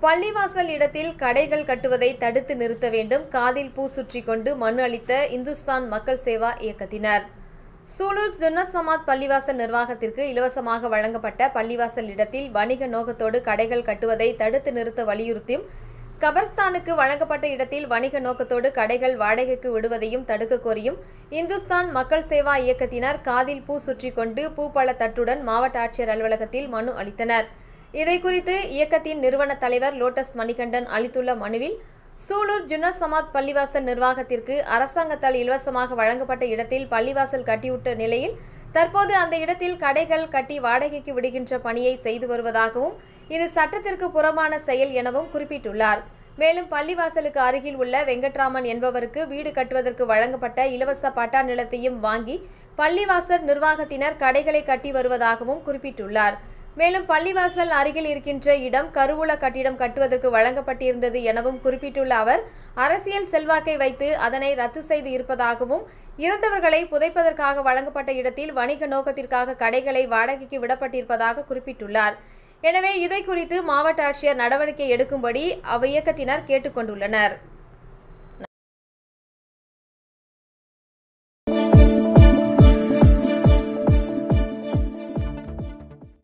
பள்ளிவாசல் இடத்தில் கடைகள் கட்டுவதை தடுத்து நிறுத்த வேண்டும் காதில் பூ சுற்றி கொண்டு மனு அளித்த இந்துஸ்தான் மக்கள் சேவா இயக்கத்தினர் சூலூர் சுன்ன சமாத் பள்ளிவாசல் நிர்வாகத்திற்கு இலவசமாக வழங்கப்பட்ட பள்ளிவாசல் இடத்தில் வணிக நோக்கத்தோடு கடைகள் கட்டுவதை தடுத்து நிறுத்த வலியுறுத்தியும் கபர்ஸ்தானுக்கு வழங்கப்பட்ட இடத்தில் வணிக நோக்கத்தோடு கடைகள் வாடகைக்கு விடுவதையும் தடுக்க கோரியும் இந்துஸ்தான் மக்கள் சேவா இயக்கத்தினர் காதில் பூ சுற்றி கொண்டு பூப்பழ தட்டுடன் மாவட்ட ஆட்சியர் அலுவலகத்தில் மனு அளித்தனர் இதை குறித்து இயக்கத்தின் நிறுவன தலைவர் லோட்டஸ் மணிகண்டன் அளித்துள்ள மனுவில் சூலூர் ஜுன்னா சமாத் பள்ளிவாசல் நிர்வாகத்திற்கு அரசாங்கத்தால் இலவசமாக வழங்கப்பட்ட இடத்தில் பள்ளிவாசல் கட்டிவிட்ட நிலையில் தற்போது அந்த இடத்தில் கடைகள் கட்டி வாடகைக்கு விடுகின்ற பணியை செய்து வருவதாகவும் இது சட்டத்திற்கு புறமான செயல் எனவும் குறிப்பிட்டுள்ளார் மேலும் பள்ளிவாசலுக்கு அருகில் உள்ள வெங்கட்ராமன் என்பவருக்கு வீடு கட்டுவதற்கு வழங்கப்பட்ட இலவச பட்டா நிலத்தையும் வாங்கி பள்ளிவாசல் நிர்வாகத்தினர் கடைகளை கட்டி வருவதாகவும் குறிப்பிட்டுள்ளார் மேலும் பள்ளிவாசல் அருகில் இருக்கின்ற இடம் கருவூல கட்டிடம் கட்டுவதற்கு வழங்கப்பட்டிருந்தது எனவும் குறிப்பிட்டுள்ள அவர் அரசியல் செல்வாக்கை வைத்து அதனை ரத்து செய்து இருப்பதாகவும் இறந்தவர்களை புதைப்பதற்காக வழங்கப்பட்ட இடத்தில் வணிக நோக்கத்திற்காக கடைகளை வாடகைக்கு விடப்பட்டிருப்பதாக குறிப்பிட்டுள்ளார் எனவே இதை குறித்து மாவட்ட ஆட்சியர் நடவடிக்கை எடுக்கும்படி அவ்வியக்கத்தினர் கேட்டுக்கொண்டுள்ளனர்